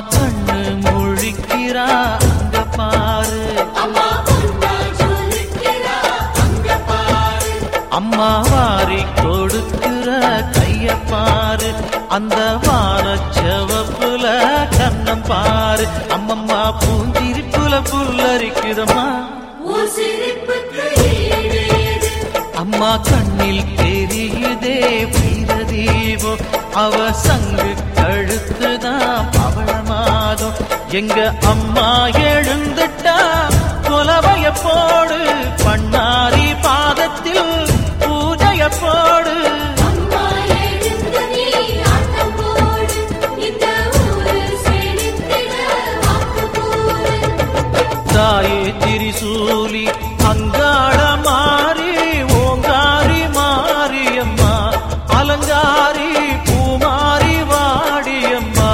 கண்ணு முழிக்கிறா அங்க பாரு அம்மா பொன்னா ஜொலிக்கிறா அங்க பாரு அம்மா வாரி கொடுக்கிற கைய பாரு அந்த வாரச்சவப்புல கண்ணம் பாரு அம்மம்மா பூஞ்சிரிப்புல புல்லரிக்குதம்மா உன் சிரிப்புக்கு ஈடேது அம்மா கண்ணில் தெரியுதே வீரதீபோ அவ சங்கு கழுத்துதான் பவளமாதம் எங்க அம்மா எழுந்துட்டா கொலவைய போடு பண்ணாரி பாதத்தில் பூஜைய போடு அம்மா எழுந்து நீ ஆட்டம் போடு இந்த ஊரு செழித்திட வாக்கு போடு தாயே திரிசூலி அங்காள மாறி ஓங்காரி மாரியம்மா அலங்காரி பூமாரி வாடியம்மா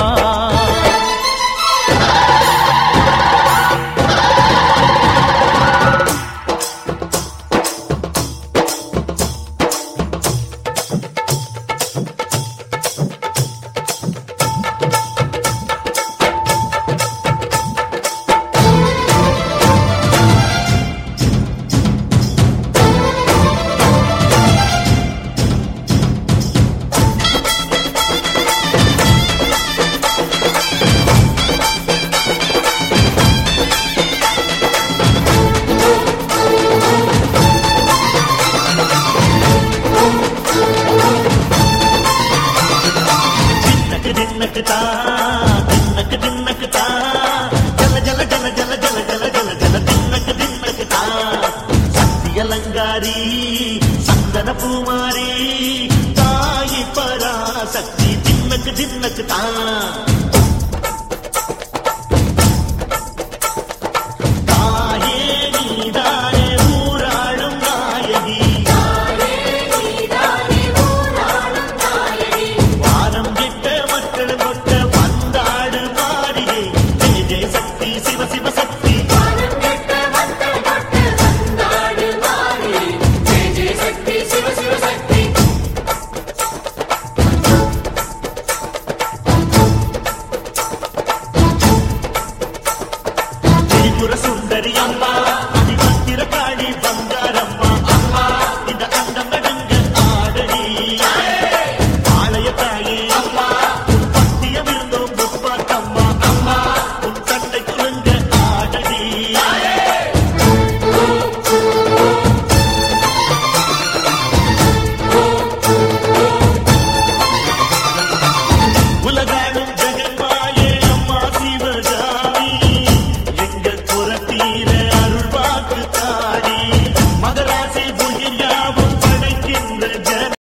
தின்னக்கு தின்னக்கு தா தின்னக்கு தின்னக்கு தா ஜல ஜல ஜல ஜல ஜல ஜல ஜல ஜல தின்னக்கு தின்னக்கு தா சக்தி அலங்காரி சந்தன பூமாரி தாயி பராசக்தி தின்னக்கு தின்னக்கு தா தாயே நீதானே ஊராளும் நாயகி நீதானே ஊராளும் நாயகி வானம் விட்ட மக்கள் கொட்ட வந்தாடு மாறியே ஜெய ஜெய சக்தி சிவ சிவ சக்தி வானம் கெட்ட மக்கள் கொட்டு வந்தாடு மாறி ஜெய ஜெய சக்தி சிவ சிவ சக்தி திரிபுர சுந்தரி அம்மா